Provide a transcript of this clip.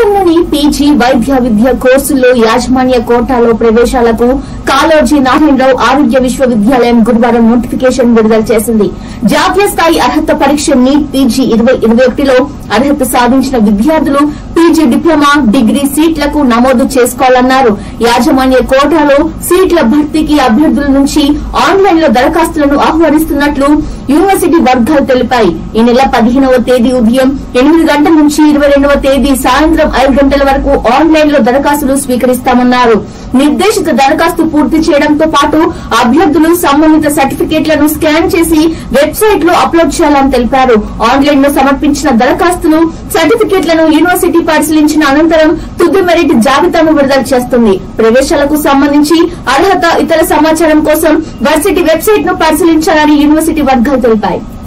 రాష్ట్రంలోని పీజీ వైద్య విద్య కోర్సుల్లో యాజమాన్య కోటాలో ప్రవేశాలకు కాళోజీ నారాయణరావు ఆరోగ్య విశ్వవిద్యాలయం గురువారం నోటిఫికేషన్ విడుదల చేసింది జాతీయ స్థాయి అర్హత పరీక్ష నీట్ పీజీ ఇరవై ఇరవై ఒకటిలో అర్హత సాధించిన విద్యార్థులు పీజీ డిప్లొమా డిగ్రీ సీట్లకు నమోదు చేసుకోవాలన్నారు యాజమాన్య కోటాలో సీట్ల భర్తీకి అభ్యర్థుల నుంచి ఆన్లైన్ లో దరఖాస్తులను ఆహ్వానిస్తున్నట్లు యూనివర్సిటీ వర్గాలు తెలిపాయి ఈ నెల పదిహేనవ తేదీ ఉదయం ఎనిమిది గంటల నుంచి ఇరవై రెండవ తేదీ సాయంత్రం ఐదు గంటల వరకు ఆన్లైన్ లో దరఖాస్తులు స్వీకరిస్తామన్నారు నిర్దేశిత దరఖాస్తు పూర్తి చేయడంతో పాటు అభ్యర్థులు సంబంధిత సర్టిఫికేట్లను స్కాన్ చేసి వెబ్సైట్ లో అప్లోడ్ చేయాలని తెలిపారు ఆన్లైన్ లో సమర్పించిన దరఖాస్తులు సర్టిఫికేట్లను యూనివర్సిటీ పరిశీలించిన అనంతరం తుది మెరిట్ జాబితాను విడుదల చేస్తుంది ప్రవేశాలకు సంబంధించి అర్హత ఇతర సమాచారం కోసం వర్సిటీ వెబ్సైట్ ను పరిశీలించాలని యూనివర్సిటీ వర్గాలు తెలిపాయి